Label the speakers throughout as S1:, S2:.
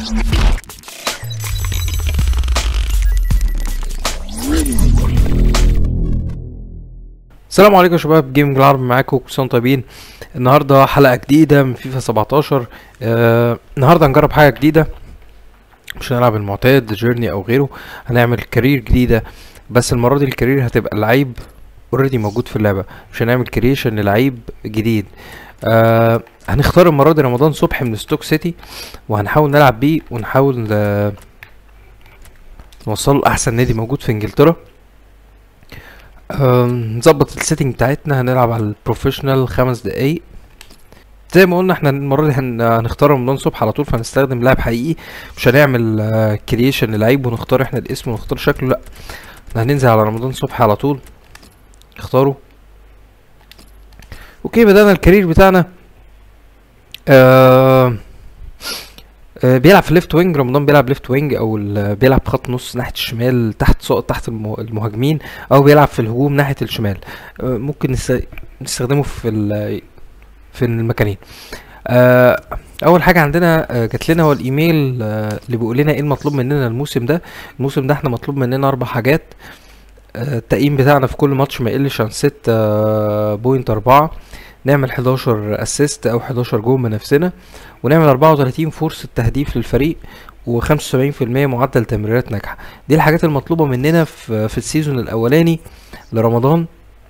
S1: السلام عليكم يا شباب جيمنج العربي معاكم كل سنه وانتم طيبين النهارده حلقه جديده من فيفا 17 آه النهارده هنجرب حاجه جديده مش هنلعب المعتاد جيرني او غيره هنعمل كارير جديده بس المره دي الكارير هتبقى اللعيب اوريدي موجود في اللعبه مش هنعمل كرييشن للعيب جديد آه هنختار المره دي رمضان صبحي من ستوك سيتي وهنحاول نلعب بيه ونحاول آه نوصله لاحسن نادي موجود في انجلترا آم، نظبط السيتنج بتاعتنا هنلعب على البروفيشنال خمس دقايق زي ما قلنا احنا المره دي هن- هنختار رمضان صبحي على طول فهنستخدم لاعب حقيقي مش هنعمل كرييشن للعيب ونختار احنا الاسم ونختار شكله لا احنا هننزل على رمضان صبحي على طول اختاره اوكي بدأنا الكارير بتاعنا آه آه، بيلعب في ليفت وينج رمضان بيلعب ليفت وينج او ال- بيلعب خط نص ناحيه الشمال تحت سقط تحت المه- المهاجمين او بيلعب في الهجوم ناحيه الشمال آه، ممكن نست- نستخدمه في ال- في المكانين آه، اول حاجه عندنا آه، جات لنا هو الايميل آه، اللي بيقول لنا ايه المطلوب مننا الموسم ده الموسم ده احنا مطلوب مننا اربع حاجات آه، التقييم بتاعنا في كل ماتش ما يقلش عن ستة بوينت أربعة نعمل 11 اسيست او 11 جول بنفسنا ونعمل 34 فرصة تهديف للفريق و75% معدل تمريرات ناجحة دي الحاجات المطلوبة مننا في, في السيزون الاولاني لرمضان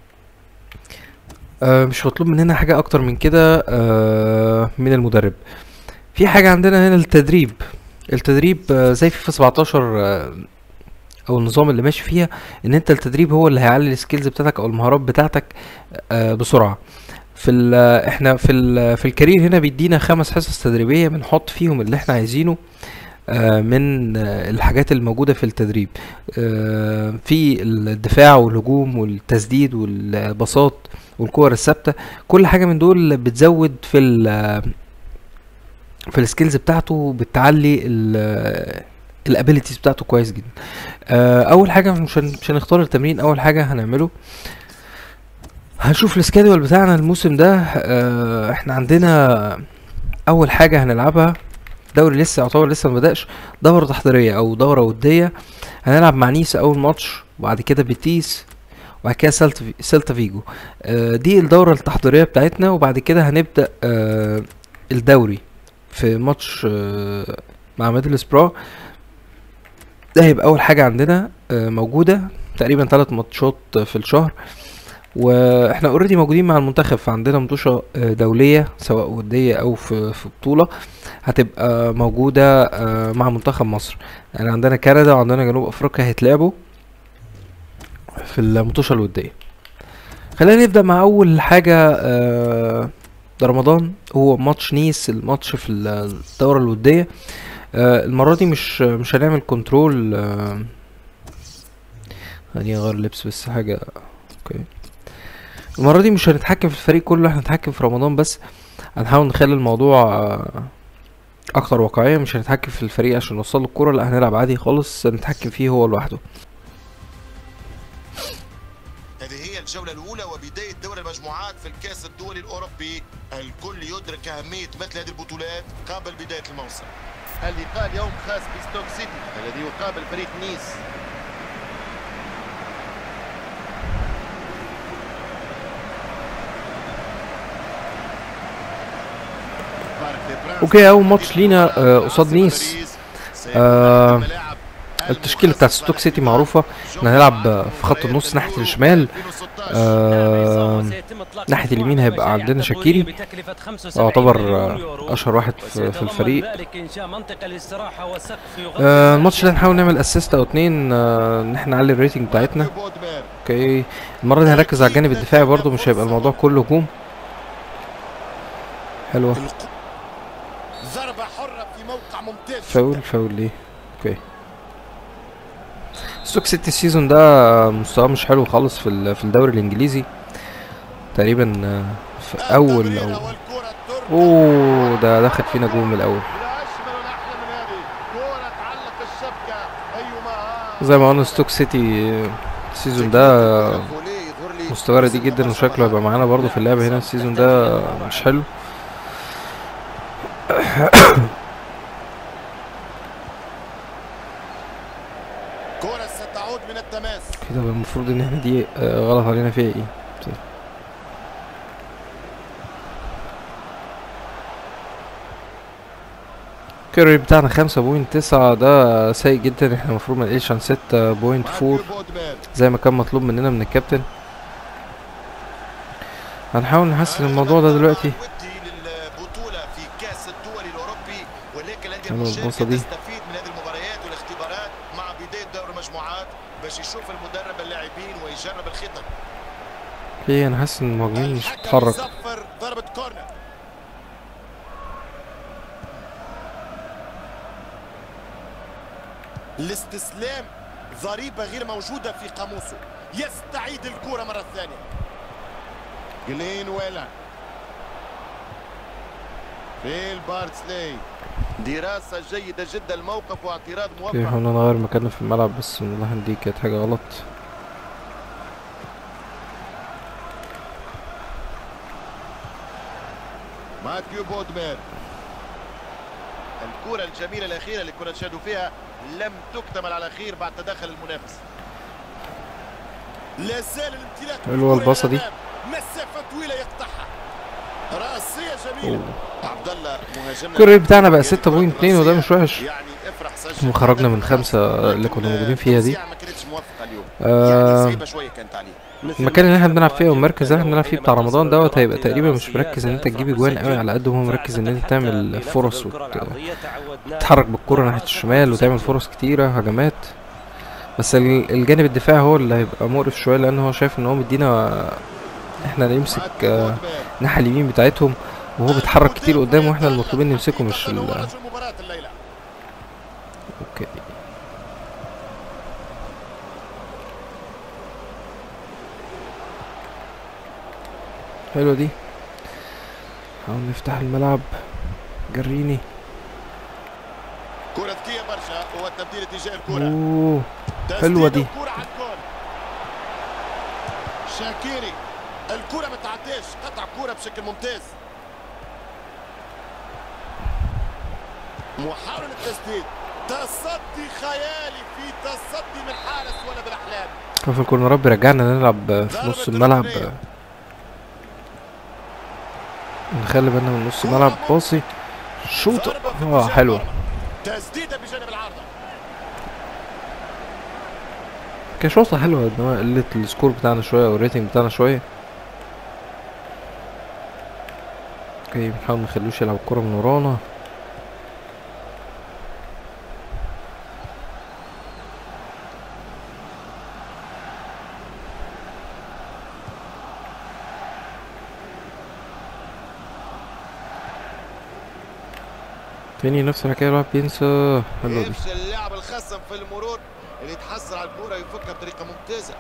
S1: آه مش مطلوب مننا حاجة اكتر من كده آه من المدرب في حاجة عندنا هنا التدريب التدريب آه زي في 17 آه او النظام اللي ماشي فيها ان انت التدريب هو اللي هيعلي السكيلز بتاعتك او المهارات بتاعتك آه بسرعة في ال احنا في ال في الكارير هنا بيدينا خمس حصص تدريبيه بنحط فيهم اللي احنا عايزينه آه، من آه، الحاجات الموجوده في التدريب آه، في الدفاع والهجوم والتسديد والباصات والكور الثابته كل حاجه من دول بتزود في ال في السكيلز بتاعته بتعلي الابيليتيز بتاعته كويس جدا آه، اول حاجه مش هن- مش هنختار التمرين اول حاجه هنعمله هنشوف السكادول بتاعنا الموسم ده آه، احنا عندنا اول حاجه هنلعبها دوري لسه يعتبر لسه ما بدأش دورة تحضيرية او دورة ودية هنلعب مع نيس اول ماتش وبعد كده بيتيس وبعد كده سيلتا في- سيلتا فيجو آه، دي الدورة التحضيرية بتاعتنا وبعد كده هنبدأ آه، الدوري في ماتش آه، مع ميدل سبرا ده هيبقى اول حاجة عندنا آه، موجودة تقريبا ثلاث ماتشات في الشهر واحنا اوريدي موجودين مع المنتخب فعندنا مطوشة آه، دولية سواء ودية او في في بطولة هتبقى موجودة آه، مع منتخب مصر يعني عندنا كندا وعندنا جنوب افريقيا هيتلعبوا في المطوشة الودية خلينا نبدأ مع اول حاجة آه، ده رمضان هو ماتش نيس الماتش في الدورة الودية آه، المرة دي مش مش هنعمل كنترول آه، خليني اغير لبس بس حاجة اوكي المرة دي مش هنتحكم في الفريق كله احنا هنتحكم في رمضان بس هنحاول نخلي الموضوع آه، اكتر واقعية مش هنتحكم في الفريق عشان نوصل له الكرة لا هنلعب عادي خالص نتحكم فيه هو لوحده
S2: هذه هي الجولة الأولى وبداية دور المجموعات في الكأس الدولي الأوروبي الكل يدرك أهمية مثل هذه البطولات قبل بداية الموسم اللقاء اليوم خاص بستوك سيتي الذي يقابل فريق نيس
S1: اوكي اول ماتش لينا آه، قصاد نيس آه، التشكيلة بتاعت ستوك سيتي معروفة احنا هنلعب آه، في خط النص ناحية الشمال آه، ناحية اليمين هيبقى عندنا شاكيري يعتبر آه، اشهر واحد في, في الفريق آه، الماتش ده هنحاول نعمل اسيست او اتنين آه، ان احنا نعلي الريتنج بتاعتنا اوكي المرة دي هنركز على الجانب الدفاعي برضو مش هيبقى الموضوع كله هجوم حلوة
S2: ضربة حرة في موقع ممتاز
S1: فاول فاول ليه اوكي ستوك سيتي السيزون ده مستواه مش حلو خالص في ال- في الدوري الانجليزي تقريبا آه، في اول او
S2: والكرة التركية
S1: اوه ده دخل فينا جول من الاول
S2: لا أجمل والأحلى من هذه كرة تعلق الشبكة أي مهارة
S1: زي ما قلنا ستوك سيتي آه، السيزون ده آه، مستواه رديء جدا وشكله هيبقى معانا برضو في اللعبة هنا السيزون ده آه، مش حلو
S2: كرة ستعود من التماس
S1: كده بقى المفروض ان احنا دي آه، غلط علينا فيها ايه طيب. الكاري بتاعنا خمسة بوينت تسعة ده سيء جدا احنا المفروض ما نقلش عن ستة بوينت فور
S2: ماتيو بودمان
S1: زي ما كان مطلوب مننا من الكابتن هنحاول نحسن الموضوع ده دلوقتي
S2: ودي للبطولة في كأس الدول الأوروبي ولكن الأندية
S1: حلوة الباصة
S2: المشاركة
S1: دي.
S2: تستفيد من هذه المباريات والاختبارات مع بداية دور المجموعات باش يشوف المدرب اللاعبين ويجرب الخطط
S1: ليه انا حاسس ان المهاجمين مش
S2: الحكم
S1: بتتحرك
S2: يصفر ضربة كورنر الاستسلام ضريبة غير موجودة في قاموسه يستعيد الكرة مرة ثانية جلين ويلر فيل بارتسلي دراسة جيدة جدا الموقف واعتراض
S1: اوكي
S2: موفق
S1: حاولنا نغير مكاننا في الملعب بس والله دي كانت حاجة غلط
S2: ماتيو بودمان الكرة الجميلة الأخيرة اللي كنا نشاهدوا فيها لم تكتمل على خير بعد تدخل المنافس لا زال الامتلاك
S1: حلوة
S2: بالكرة
S1: الباصة دي.
S2: للأمام. مسافة طويلة يقطعها رأسية جميلة عبد الله مهاجمنا
S1: الكاري بتاعنا بقى ستة بوينت اتنين وده مش وحش
S2: يعني افرح سجل
S1: خرجنا من خمسة اللي كنا موجودين فيها دي.
S2: ما كانتش موفقة اليوم
S1: آه،
S2: يعني صعيبة شوية كانت عليه
S1: المكان اللي احنا بنلعب فيه والمركز اللي احنا بنلعب فيه بتاع رمضان دوت هيبقى تقريبا مش مركز ان انت تجيب اجوان قوي على قد ما هو مركز ان انت تعمل فرص وتتحرك بالكرة ناحية الشمال وتعمل فرص كتيرة هجمات بس ال- الجانب الدفاعي هو اللي هيبقى مقرف شوية لان هو شايف ان هو مدينا احنا نمسك
S2: ماتيو
S1: آه،
S2: بودمان.
S1: الناحية اليمين بتاعتهم وهو بيتحرك كتير قدام واحنا المطلوبين نمسكه مش ال...
S2: المباراة الليلة
S1: اوكي حلوة دي حاول نفتح الملعب جريني
S2: كرة ذكية برشا هو التبديل اتجاه الكرة
S1: اوه
S2: تسديد
S1: حلوة دي.
S2: الكرة على الجول شاكيري الكرة ما تعداش قطع كرة بشكل ممتاز محاولة التسديد تصدي خيالي في تصدي من حارس ولا بالاحلام
S1: شوف الكورنرات بيرجعنا نلعب في نص الملعب نخلي بالنا من نص الملعب باصي شوط
S2: ضربة في
S1: اه
S2: اتجاه
S1: حلوة
S2: المرمى. تسديدة بجانب العارضة
S1: كان شوطة حلوة انما قلت السكور بتاعنا شوية او الريتنج بتاعنا شوية اوكي بنحاول مخلوش يلعب الكورة من ورانا تاني نفس الحكاية الواحد بينسى حلوة دي
S2: يفشل اللاعب الخصم في المرور اللي يتحصل على الكرة يفكها بطريقة ممتازة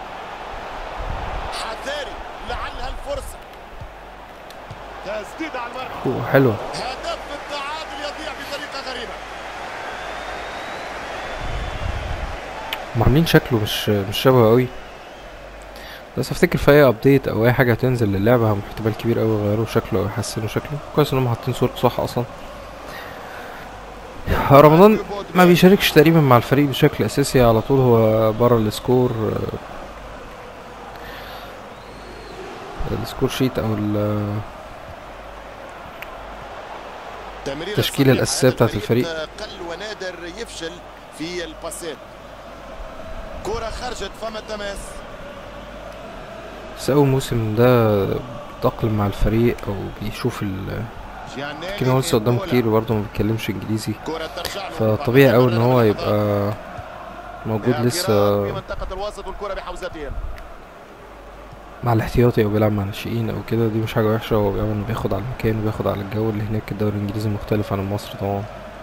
S2: حذاري لعلها الفرصة تسديد على المرمى
S1: أوه، حلوة
S2: هدف التعادل يضيع بطريقة غريبة
S1: هم عاملين شكله مش مش شبهه قوي بس افتكر في اي ابديت او اي حاجه هتنزل للعبه هم احتمال كبير قوي يغيروا شكله او يحسنوا شكله كويس ان هم حاطين صورته صح اصلا رمضان ما بيشاركش تقريبا مع الفريق بشكل اساسي على طول هو بره السكور آه، السكور شيت او ال-
S2: تمريرة
S1: التشكيلة
S2: صحيحة.
S1: الأساسية
S2: هذا
S1: بتاعت الفريق.
S2: قل ونادر يفشل في الباسات كرة خرجت فما تماس
S1: بس اول موسم ده تأقلم مع الفريق او بيشوف ال
S2: جيانيلي
S1: كده هو لسه قدامه
S2: إيبولا.
S1: كتير وبرضه ما بيتكلمش انجليزي
S2: كرة ترجع له.
S1: فطبيعي قوي ان هو
S2: لحظات.
S1: يبقى موجود
S2: اعتراض
S1: لسه
S2: في منطقة الوسط والكرة بحوزتهم
S1: مع الاحتياطي او بيلعب مع ناشئين او كده دي مش حاجه وحشه هو بيعمل بياخد على المكان وبياخد على الجو اللي هناك الدوري الانجليزي مختلف عن مصر طبعا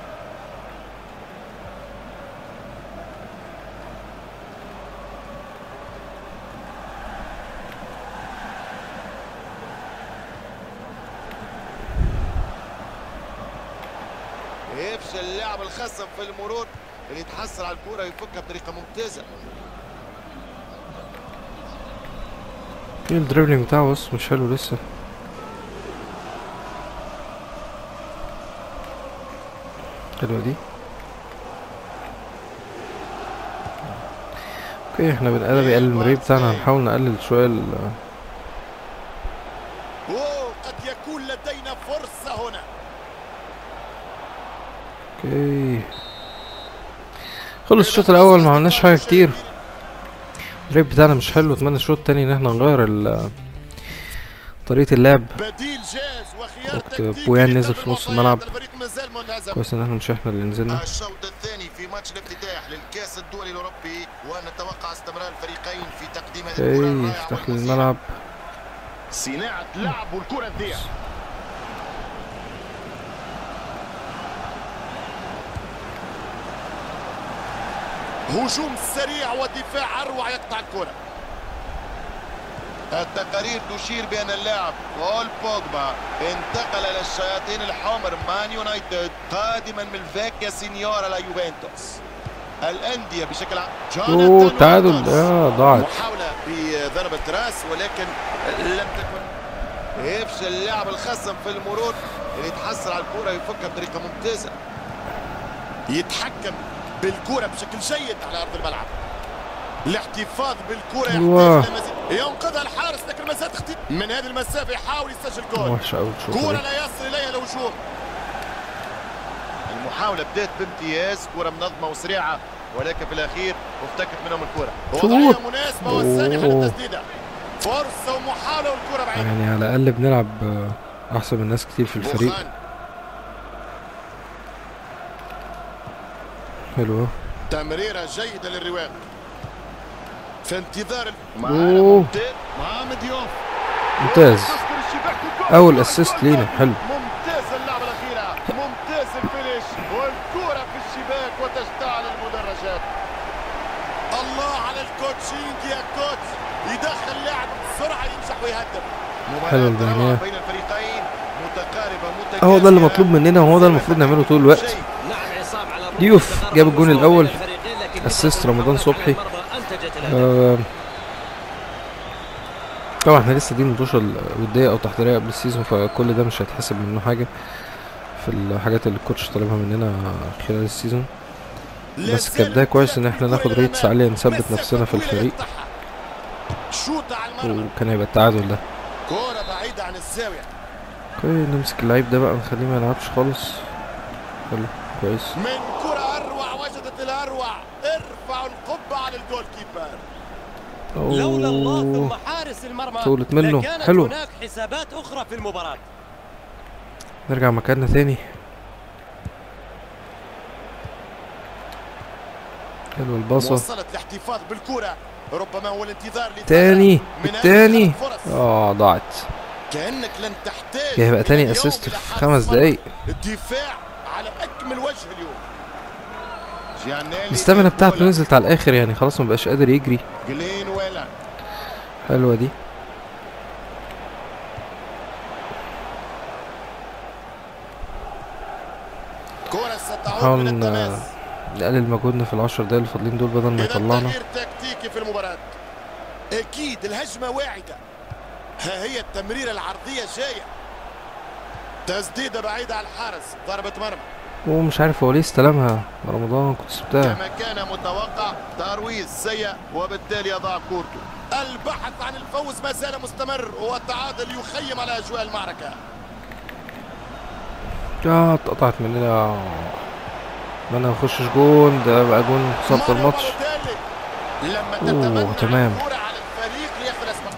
S2: يفشل اللاعب الخصم في المرور اللي يتحصل على الكرة يفكها بطريقة ممتازة
S1: في الدريبلينج بتاعه بس مش حلو لسه حلوه دي اوكي احنا بنقلب يقلل المريب بتاعنا هنحاول نقلل شوية ال
S2: أوه قد يكون لدينا فرصة هنا
S1: اوكي خلص الشوط الاول ما عملناش حاجة كتير المريب بتاعنا مش حلو اتمنى الشوط التاني ان احنا نغير ال طريقة اللعب
S2: بديل جاهز وخيار
S1: وقت
S2: تكتيكي
S1: بويان نزل
S2: لضرب
S1: في نص
S2: المباراة.
S1: الملعب.
S2: الفريق ما زال منهزم
S1: كويس ان احنا مش احنا اللي نزلنا
S2: الشوط الثاني في ماتش الافتتاح للكاس الدولي الاوروبي ونتوقع استمرار الفريقين في تقديم هذه الكرة
S1: اوكي
S2: الرائعة
S1: افتح لي
S2: والمثيرة.
S1: الملعب
S2: صناعة لعب والكرة تضيع هجوم سريع ودفاع اروع يقطع الكرة التقارير تشير بأن اللاعب بول بوجبا انتقل إلى الشياطين الحمر مان يونايتد قادما من فاكيا سينيورا لا يوفنتوس الأندية بشكل عام
S1: اوه
S2: جوناثان
S1: تعادل
S2: واترز.
S1: اه ضاعت
S2: محاولة بضربة راس ولكن لم تكن يفشل اللاعب الخصم في المرور اللي يتحصل على الكرة يفكها بطريقة ممتازة يتحكم بالكرة بشكل جيد على أرض الملعب الاحتفاظ بالكرة
S1: أيوة.
S2: يحتاج إلى مزيد ينقذها الحارس لكن ما زال تخطيط من هذه المسافة يحاول يسجل جول
S1: وحشة اوي الشوطة
S2: كرة
S1: دي
S2: لا يصل إليها الهجوم المحاولة بدأت بامتياز كرة منظمة وسريعة ولكن في الأخير افتكت منهم الكرة
S1: شوف.
S2: وضعية مناسبة والثاني حل
S1: أوه.
S2: التسديدة فرصة ومحاولة والكرة بعيدة
S1: يعني على الاقل بنلعب آه، احسن من ناس كتير في الفريق
S2: بوخان.
S1: حلوة
S2: تمريرة جيدة للرواق في انتظار ال-
S1: أوه.
S2: ممتاز. محمد يوف
S1: ممتاز
S2: تصدر الشباك والجول.
S1: اول
S2: جول،
S1: اسيست
S2: جول،
S1: لينا
S2: جول.
S1: حلو
S2: ممتاز اللعبة الأخيرة ممتاز الفينش والكرة في الشباك وتشتعل المدرجات الله على الكوتشينج يا كوتش يدخل لاعب بسرعة ينجح ويهدف
S1: حلو
S2: مباراة
S1: البيانية.
S2: روعة بين الفريقين متقاربة متكافئة
S1: هو ده اللي مطلوب مننا وهو ده المفروض نعمله طول الوقت
S2: شيء.
S3: نعم عصام على الرغم
S1: ضيوف
S3: من تقارب
S1: جاب الجون
S3: المستوى
S1: الأول.
S3: بين الفريقين، لكن
S1: أسيست
S3: كثرة
S1: رمضان
S3: المحاولات
S1: صبحي.
S3: على المرمى أنتجت الهدف.
S1: آه، طبعا احنا لسه دي مطوشة ودية او تحضيرية قبل السيزون فكل ده مش هيتحسب منه حاجة في الحاجات اللي الكوتش طالبها مننا خلال السيزون بس كبداية كويس ان احنا ناخد ريتس عالية نثبت نفسنا في الفريق
S2: شوطة على المرمى
S1: وكان هيبقى التعادل ده
S2: كرة بعيدة عن الزاوية
S1: اوكي نمسك اللعيب ده بقى نخليه ما يلعبش خالص حلو كويس
S2: من كرة أروع وجدت الأروع ارفعوا القبة على الجول كيبر
S3: لولا الله
S1: أوه.
S3: ثم حارس المرمى
S1: طولت منه.
S3: لكانت
S1: حلو.
S3: هناك حسابات أخرى في المباراة
S1: نرجع مكاننا تاني حلو الباصة
S2: وصلت الاحتفاظ بالكرة ربما هو الانتظار لثلاثة
S1: تاني
S2: من هذه
S1: التاني
S2: الفرص.
S1: اه ضاعت
S2: كأنك لن تحتاج
S1: هيبقى
S2: من
S1: تاني
S2: اليوم
S1: اسيست
S2: إلى
S1: في
S2: حارس
S1: خمس
S2: مرمى.
S1: دقايق
S2: الدفاع على أكمل وجه اليوم جيانيلي
S1: الاستامينا بتاعته
S2: بولا.
S1: نزلت على الاخر يعني خلاص مبقاش قادر يجري
S2: جلين ويلان
S1: حلوة دي
S2: كرة ستعود
S1: نحاول
S2: من
S1: ن-
S2: التماس
S1: نقلل مجهودنا في العشر دقايق اللي فاضلين دول بدل ما
S2: إذا
S1: يطلعنا
S2: تغيير تكتيكي في المباراة أكيد الهجمة واعدة ها هي التمريرة العرضية جاية تسديدة بعيدة على الحارس ضربة مرمى
S1: ومش عارف هو ليه استلمها رمضان كنت سبتها
S2: كما كان متوقع ترويج سيء وبالتالي يضع كورته البحث عن الفوز ما زال مستمر والتعادل يخيم على أجواء المعركة
S1: اه اتقطعت مننا ما انا اخشش جون ده بقى جون خسرت
S2: ماريو
S1: الماتش
S2: بالوتالي. لما
S1: أوه،
S2: تتمنى
S1: تمام.
S2: الكرة على الفريق ليأخذ أسباب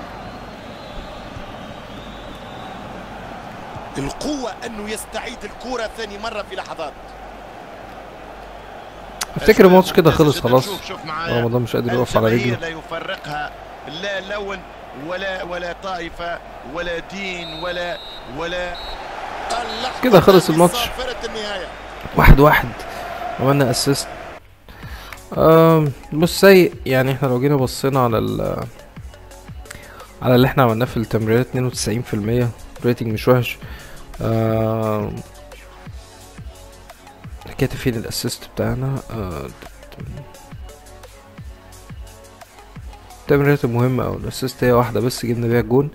S2: القوة أنه يستعيد الكرة ثاني مرة في لحظات
S1: افتكر الماتش كده خلص
S2: شوف-
S1: خلاص
S2: شوف- شوف معايا.
S1: رمضان مش قادر يقف على
S2: الجماهير
S1: رجله
S2: لا يفرقها لا لون ولا ولا طائفة ولا دين ولا ولا اللحظة
S1: كده خلص
S2: التي
S1: الماتش.
S2: صافرت النهاية
S1: واحد واحد عملنا اسيست آم، بص سيء يعني احنا لو جينا بصينا على ال على اللي احنا عملناه في التمريرات 92% ريتنج مش وحش آم، كاتب فين الاسيست بتاعنا آه، التمريرات المهمة او الاسيست هي واحدة بس جبنا بيها الجون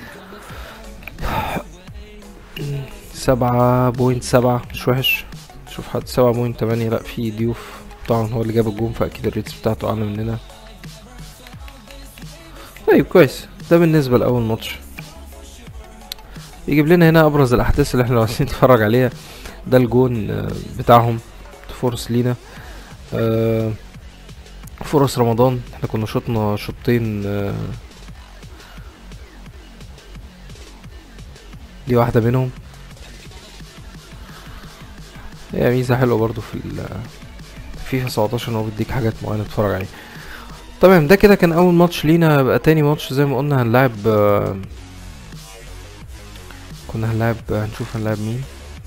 S1: سبعة بوينت سبعة مش وحش شوف حد سبعة بوينت تمانية لأ في ضيوف طبعا هو اللي جاب الجون فأكيد الريتس بتاعته أعلى مننا طيب كويس ده بالنسبة لأول ماتش يجيب لنا هنا أبرز الأحداث اللي احنا عايزين نتفرج عليها ده الجون آه، بتاعهم فرص لينا آه، فرص رمضان احنا كنا شوطنا شوطين آه، دي واحدة منهم هي ميزة حلوة برضو في ال فيفا 17 ان هو بيديك حاجات معينة تتفرج عليها تمام ده كده كان اول ماتش لينا بقى تاني ماتش زي ما قلنا هنلعب آه، كنا هنلعب هنشوف هنلعب مين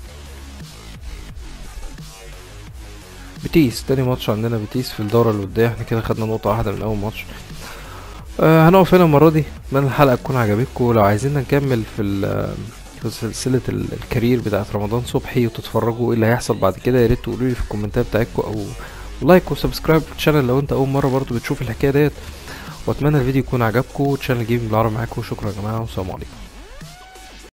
S1: بيتيس تاني ماتش عندنا بيتيس في الدورة الودية احنا كده خدنا نقطة واحدة من أول ماتش آه هنقف هنا المرة دي أتمنى الحلقة تكون عجبتكم لو عايزين نكمل في ال- في سلسلة ال- الكارير بتاعت رمضان صبحي وتتفرجوا ايه اللي هيحصل بعد كده يا ريت تقولوا لي في الكومنتات بتاعتكم او لايك وسبسكرايب للشانل لو انت اول مرة برضو بتشوف الحكاية ديت واتمنى الفيديو يكون عجبكم تشانل جيمنج بالعربي معاكم شكرا يا جماعة والسلام عليكم